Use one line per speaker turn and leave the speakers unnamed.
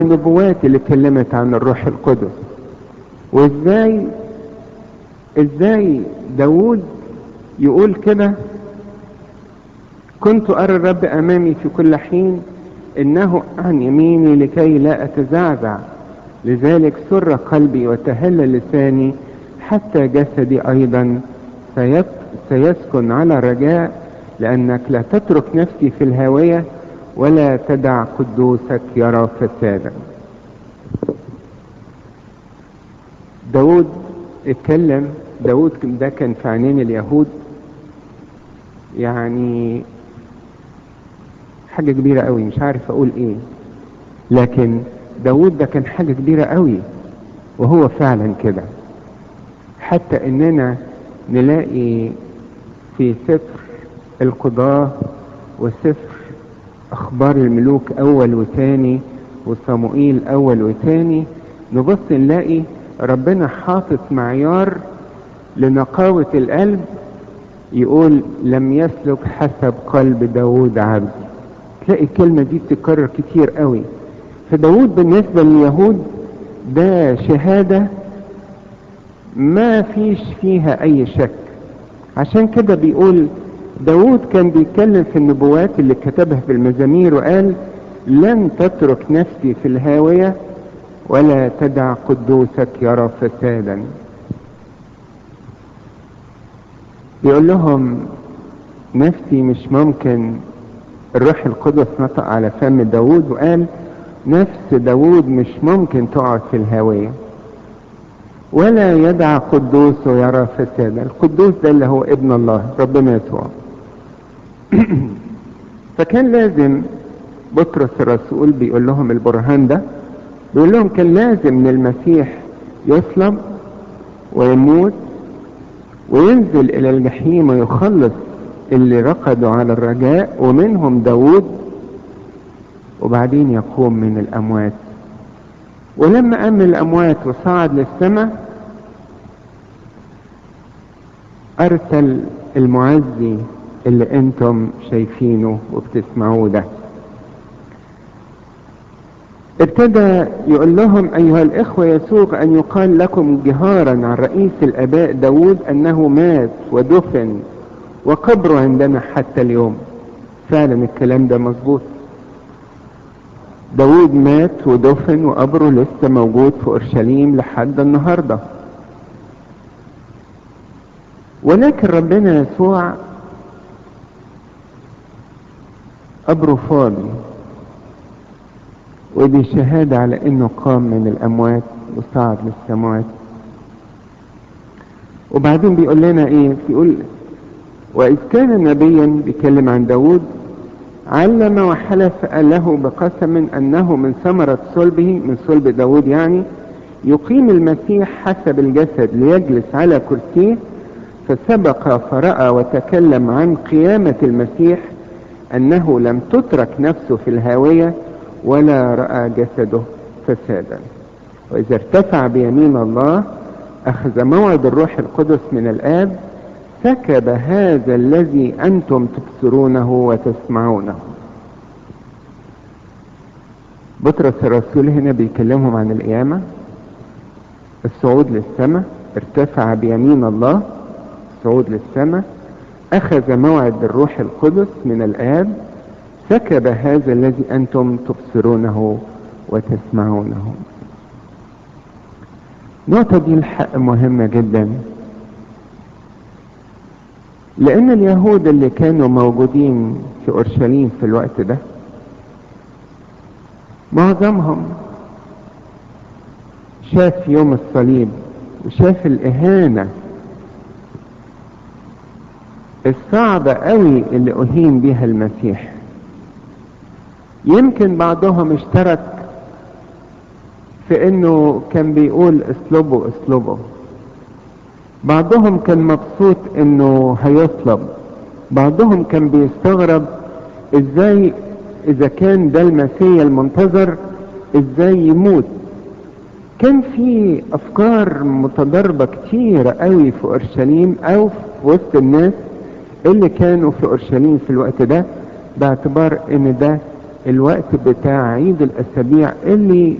النبوات اللي اتكلمت عن الروح القدس وازاي ازاي داود يقول كده كنت ارى الرب امامي في كل حين انه عن يميني لكي لا اتزعزع لذلك سر قلبي وتهل لساني حتى جسدي ايضا سيسكن على رجاء لانك لا تترك نفسي في الهاويه ولا تدع قدوسك يرى فسادا داود اتكلم داود ده كان في عينين اليهود يعني حاجة كبيرة قوي مش عارف اقول ايه لكن داود ده كان حاجة كبيرة قوي وهو فعلا كده حتى اننا نلاقي في سفر القضاة وسفر اخبار الملوك اول وتاني وصموئيل اول وتاني نبص نلاقي ربنا حاطط معيار لنقاوة القلب يقول لم يسلك حسب قلب داود عبدي تلاقي الكلمة دي بتتكرر كتير قوي فداود بالنسبة لليهود ده شهادة ما فيش فيها اي شك عشان كده بيقول داود كان بيتكلم في النبوات اللي كتبها في المزامير وقال لن تترك نفسي في الهاوية ولا تدع قدوسك يرى فسادا بيقول لهم نفسي مش ممكن الروح القدس نطق على فم داود وقال نفس داود مش ممكن تقعد في الهاوية ولا يدع قدوسه يرى فسادا القدوس ده اللي هو ابن الله ربنا يسوع فكان لازم بطرس الرسول بيقول لهم البرهان ده بيقول لهم كان لازم ان المسيح يصلب ويموت وينزل الى الجحيم ويخلص اللي رقدوا على الرجاء ومنهم داود وبعدين يقوم من الاموات ولما قام من الاموات وصعد للسماء ارسل المعزي اللي انتم شايفينه وبتسمعوه ده ابتدى يقول لهم ايها الاخوة يسوق ان يقال لكم جهارا عن رئيس الاباء داود انه مات ودفن وقبره عندنا حتى اليوم فعلا الكلام ده مظبوط داود مات ودفن وقبره لسه موجود في اورشليم لحد النهارده ولكن ربنا يسوع قبره فاضي ودي شهادة على انه قام من الاموات وصعد للسماوات وبعدين بيقول لنا ايه بيقول واذ كان نبيا بيتكلم عن داود علم وحلف له بقسم انه من ثمرة صلبه من صلب داود يعني يقيم المسيح حسب الجسد ليجلس على كرسيه فسبق فرأى وتكلم عن قيامة المسيح انه لم تترك نفسه في الهاوية ولا رأى جسده فسادا وإذا ارتفع بيمين الله أخذ موعد الروح القدس من الآب سكب هذا الذي أنتم تبصرونه وتسمعونه بطرس الرسول هنا بيكلمهم عن القيامة الصعود للسماء ارتفع بيمين الله الصعود للسماء أخذ موعد الروح القدس من الآب سكب هذا الذي أنتم تبصرونه وتسمعونه النقطة دي الحق مهمة جدا لأن اليهود اللي كانوا موجودين في أورشليم في الوقت ده معظمهم شاف يوم الصليب وشاف الإهانة الصعبة قوي اللي أهين بها المسيح يمكن بعضهم اشترك في انه كان بيقول اسلبه اسلبه بعضهم كان مبسوط انه هيصلب بعضهم كان بيستغرب ازاي اذا كان ده المسيح المنتظر ازاي يموت كان في افكار متضاربة كتير قوي في اورشليم او في وسط الناس اللي كانوا في اورشليم في الوقت ده باعتبار ان ده الوقت بتاع عيد الاسابيع اللي